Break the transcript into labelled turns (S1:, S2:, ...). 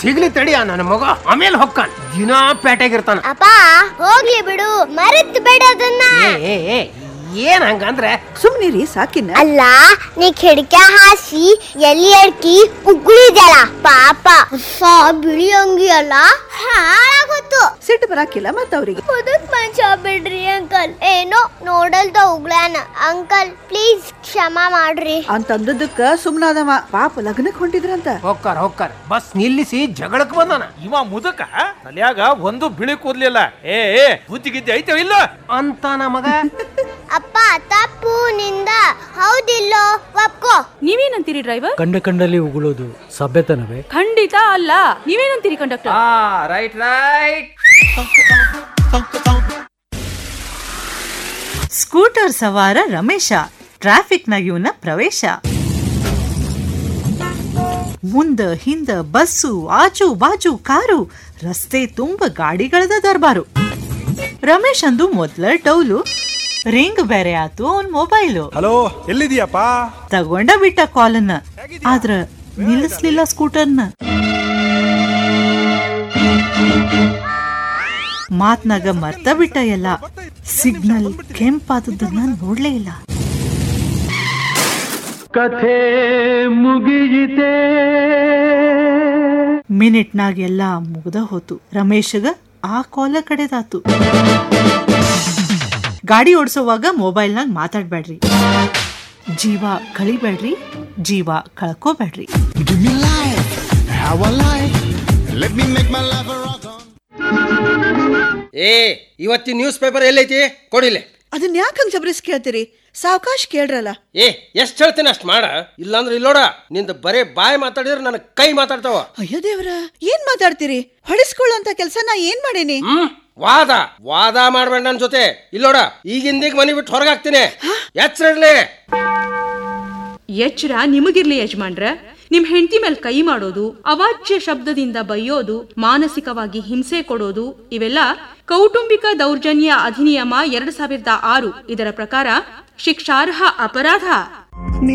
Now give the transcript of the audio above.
S1: ಸಿಗ್ಲಿ ತಡಿಯ ನನ್ನ ಮಗ ಆಮೇಲೆ ಹೊಕ್ಕಾನ ದಿನಾ ಪೇಟೆಗಿರ್ತಾನ
S2: ಅಪ್ಪ ಹೋಗ್ಲಿ ಬಿಡು ಮರೆತ್ ಬೇಡ ಅದನ್ನ
S1: ಏ ಏ ಏ ಏನ್ ಹಂಗಂದ್ರೆ
S3: ಸುಮ್ನಿರಿ ಸಾಕಿನ
S2: ಅಲ್ಲ ನೀ ಕಿಡಕ ಹಾಸಿ ಎಲ್ಲಿ ಅಡ್ಕಿ ಉಗುಳಿದ್ಯಲ್ಲ ಪಾಪ ಹೊಸ ಬಿಳಿ ಅಂಗಿ ಅಲ್ಲ ಹಾಳಾಗೋತು
S3: ಸಿಟ್ಟು ಬರಾಕಿಲ್ಲ ಮತ್ತ ಅವ್ರಿಗೆ
S2: ಮುದುಕ್ ಮನುಷ್ಯ ಬಿಡ್ರಿ ಅಂಕಲ್ ಏನೋ ನೋಡಲ್ದ ಉಗ್ಳಾನ ಅಂಕಲ್ ಪ್ಲೀಸ್ ಕ್ಷಮಾ ಮಾಡ್ರಿ
S3: ಅಂತಂದದಕ್ಕ ಸುಮ್ನಾದವ ಪಾಪ ಲಗ್ನಕ್ ಹೊಂಟಿದ್ರಂತ
S1: ಹೊಕ್ಕಾರ ಹೊಕ್ಕಾರ ಬಸ್ ನಿಲ್ಲಿಸಿ ಜಗಳಕ್ ಬಂದಾನ
S4: ಇವ ಮುದಕ ತಲ್ಯಾಗ ಒಂದು ಬಿಳಿ ಕೂದ್ಲಿಲ್ಲ ಏ ಏ ಬುದ್ಧಿ ಗಿದ್ದಿ ಐತೆ ಇಲ್ಲ
S1: ಅಂತ ನಮಗ
S2: ಅಪ್ಪ ತಪ್ಪು ನಿಂದ ಹೌದಿಲ್ಲೋ ಒಪ್ಕೋ
S5: ನೀವೇನಂತೀರಿ ಡ್ರೈವರ್
S6: ಕಂಡ ಕಂಡಲ್ಲಿ ಉಗುಳೋದು ಸಭ್ಯತನವೇ
S5: ಖಂಡಿತ ಅಲ್ಲ ನೀವೇನಂತೀರಿ ಕಂಡಕ್ಟರ್
S1: ರೈಟ್ ರೈಟ್
S7: ಸ್ಕೂಟರ್ ಸವಾರ ರಮೇಶ ಟ್ರಾಫಿಕ್ನಾಗ ಇವನ ಪ್ರವೇಶ ಮುಂದ ಹಿಂದ ಬಸ್ಸು ಆಜು ಬಾಜು ಕಾರು ರಸ್ತೆ ತುಂಬ ಗಾಡಿಗಳದ ದರ್ಬಾರು ರಮೇಶ್ ಅಂದು ಮೊದ್ಲ ಡೌಲು ರಿಂಗ್ ಬೇರೆ ಆತು ಅವನ್ ಮೊಬೈಲು
S8: ಹಲೋ ಎಲ್ಲಿದೀಯಪ್ಪ
S7: ತಗೊಂಡ ಬಿಟ್ಟ ಕಾಲನ್ನ ಆದ್ರ ನಿಲ್ಲಿಸ್ಲಿಲ್ಲ ಸ್ಕೂಟರ್ನ ಮಾತ್ನಾಗ ಮರ್ತ ಬಿಟ್ಟ ಎಲ್ಲ ಸಿಗ್ನಲ್ ಕೆಂಪಾದದ್ದನ್ನ ನೋಡ್ಲೇ ಇಲ್ಲ
S6: ಕಥೆ ಮುಗಿಯಿತೆ
S7: ಮಿನಿಟ್ನಾಗ ಎಲ್ಲ ಮುಗ್ದ ಹೋತು ರಮೇಶಗ ಆ ಕಾಲ ಕಡೆದಾತು ಗಾಡಿ ಓಡಿಸೋವಾಗ ಮೊಬೈಲ್ನಾಗ ಮಾತಾಡ್ಬೇಡ್ರಿ ಜೀವ ಕಳಿಬೇಡ್ರಿ ಜೀವ ಕಳ್ಕೋಬೇಡ್ರಿ
S1: ಏ ಇವತ್ತಿನ ನ್ಯೂಸ್ ಪೇಪರ್ ಎಲ್ಲೈತಿ ಕೊಡಿಲೆ
S3: ಅದನ್ನ ಯಾಕೆ ಹಂಗ ಜಬರಿಸ್ ಕೇಳ್ತೀರಿ ಸಾವಕಾಶ ಕೇಳ್ರಲ್ಲ
S1: ಏ ಎಷ್ಟ್ ಹೇಳ್ತೀನಿ ಅಷ್ಟ್ ಮಾಡ ಇಲ್ಲಾಂದ್ರೆ ಇಲ್ಲೋಡ ನಿಂದ ಬರೇ ಬಾಯ್ ಮಾತಾಡಿದ್ರೆ ನನ್ನ ಕೈ ಮಾತಾಡ್ತಾವ
S3: ಅಯ್ಯೋ ದೇವ್ರ ಏನ್ ಮಾತಾಡ್ತೀರಿ ಹೊಡಿಸ್ಕೊಳ್ಳೋಂತ ಕೆಲಸ ನಾ ಏನ್ ಮಾಡೇನಿ
S1: ಹ್ಮ್ ವಾದ ವಾದ ಮಾಡ್ಬೇಡ ನನ್ ಜೊತೆ ಇಲ್ಲೋಡ ಈಗಿಂದೀಗ ಮನಿ ಬಿಟ್ಟು ಹೊರಗಾಗ್ತೀನಿ ಎಚ್ಚರ ಇರ್ಲಿ
S5: ಎಚ್ಚರ ನಿಮಗಿರ್ಲಿ ಯಜಮಾನ್ರ ನಿಮ್ ಹೆಂಡತಿ ಮೇಲೆ ಕೈ ಮಾಡೋದು ಅವಾಚ್ಯ ಶಬ್ದದಿಂದ ಬೈಯೋದು ಮಾನಸಿಕವಾಗಿ ಹಿಂಸೆ ಕೊಡೋದು ಇವೆಲ್ಲ ಕೌಟುಂಬಿಕ ದೌರ್ಜನ್ಯ ಅಧಿನಿಯಮ ಎರಡ್ ಸಾವಿರದ ಆರು ಇದರ ಪ್ರಕಾರ ಶಿಕ್ಷಾರ್ಹ ಅಪರಾಧ